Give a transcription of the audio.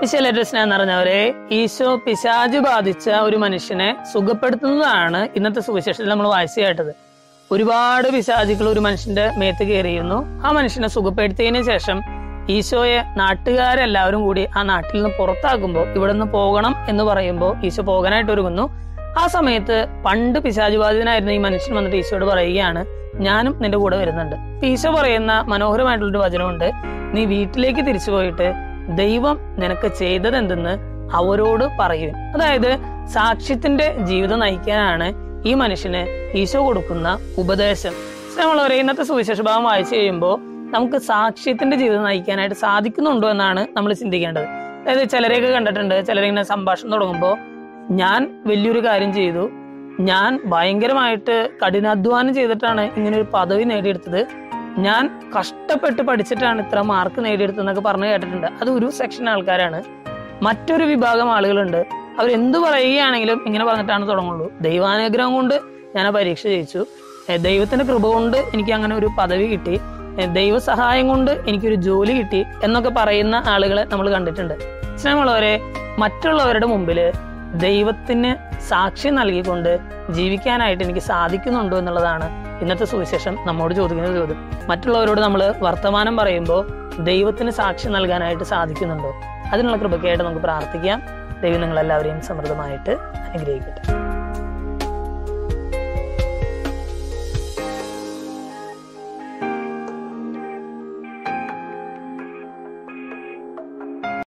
വിശലേറ്റ സ്നേഹം നിറഞ്ഞവരെ ഈശോ പിശാജ് ബാധിച്ച ഒരു മനുഷ്യനെ സുഖപ്പെടുത്തുന്നതാണ് ഇന്നത്തെ സുവിശേഷത്തിൽ നമ്മൾ വായിച്ചു കേട്ടത് ഒരുപാട് പിശാചുകൾ ഒരു മനുഷ്യന്റെ മേത്ത് കയറിയുന്നു ആ മനുഷ്യനെ സുഖപ്പെടുത്തിയതിനു ശേഷം ഈശോയെ നാട്ടുകാരെല്ലാവരും കൂടി ആ നാട്ടിൽ നിന്ന് പുറത്താക്കുമ്പോൾ ഇവിടെ നിന്ന് പോകണം എന്ന് പറയുമ്പോൾ ഈശോ പോകാനായിട്ട് ഒരുങ്ങുന്നു ആ സമയത്ത് പണ്ട് പിശാചുബാധിതനായിരുന്ന ഈ മനുഷ്യൻ വന്നിട്ട് ഈശോയോട് പറയുകയാണ് ഞാനും നിന്റെ കൂടെ വരുന്നുണ്ട് അപ്പൊ ഈശോ പറയുന്ന മനോഹരമായിട്ടുള്ളൊരു വചനമുണ്ട് നീ വീട്ടിലേക്ക് തിരിച്ചു പോയിട്ട് ദൈവം നിനക്ക് ചെയ്തത് എന്തെന്ന് അവരോട് പറയും അതായത് സാക്ഷ്യത്തിന്റെ ജീവിതം നയിക്കാനാണ് ഈ മനുഷ്യന് ഈശോ കൊടുക്കുന്ന ഉപദേശം നമ്മളവരെ ഇന്നത്തെ സുവിശേഷ ഭാഗം വായിച്ചു കഴിയുമ്പോൾ നമുക്ക് സാക്ഷ്യത്തിന്റെ ജീവിതം നയിക്കാനായിട്ട് സാധിക്കുന്നുണ്ടോ എന്നാണ് നമ്മൾ ചിന്തിക്കേണ്ടത് അതായത് ചിലരെയൊക്കെ കണ്ടിട്ടുണ്ട് ചിലരിങ്ങനെ സംഭാഷണം തുടങ്ങുമ്പോൾ ഞാൻ വലിയൊരു കാര്യം ചെയ്തു ഞാൻ ഭയങ്കരമായിട്ട് കഠിനാധ്വാനം ചെയ്തിട്ടാണ് ഇങ്ങനെ ഒരു പദവി നേടിയെടുത്തത് ഞാൻ കഷ്ടപ്പെട്ട് പഠിച്ചിട്ടാണ് ഇത്ര മാർക്ക് നേടിയെടുത്തതെന്നൊക്കെ പറഞ്ഞു കേട്ടിട്ടുണ്ട് അത് ഒരു സെക്ഷൻ ആൾക്കാരാണ് മറ്റൊരു വിഭാഗം ആളുകളുണ്ട് അവർ എന്ത് പറയുകയാണെങ്കിലും ഇങ്ങനെ പറഞ്ഞിട്ടാണ് തുടങ്ങുള്ളൂ ദൈവാനുഗ്രഹം കൊണ്ട് ഞാൻ ആ പരീക്ഷ ജയിച്ചു ഏ, ദൈവത്തിന്റെ കൃപ കൊണ്ട് എനിക്ക് അങ്ങനെ ഒരു പദവി കിട്ടി ഏ, ദൈവ സഹായം കൊണ്ട് എനിക്കൊരു ജോലി കിട്ടി എന്നൊക്കെ പറയുന്ന ആളുകളെ നമ്മൾ കണ്ടിട്ടുണ്ട് സ്നേഹമുള്ളവരെ മറ്റുള്ളവരുടെ മുമ്പില് ദൈവത്തിന് സാക്ഷ്യം നൽകിക്കൊണ്ട് ജീവിക്കാനായിട്ട് എനിക്ക് സാധിക്കുന്നുണ്ടോ എന്നുള്ളതാണ് ഇന്നത്തെ സുവിശേഷം നമ്മോട് ചോദിക്കുന്ന ചോദ്യം മറ്റുള്ളവരോട് നമ്മൾ വർത്തമാനം പറയുമ്പോൾ ദൈവത്തിന് സാക്ഷ്യം നൽകാനായിട്ട് സാധിക്കുന്നുണ്ടോ അതിനുള്ള കൃപയ്ക്കായിട്ട് നമുക്ക് പ്രാർത്ഥിക്കാം ദൈവം നിങ്ങളെല്ലാവരെയും സമൃദ്ധമായിട്ട് അനുഗ്രഹിക്കട്ടെ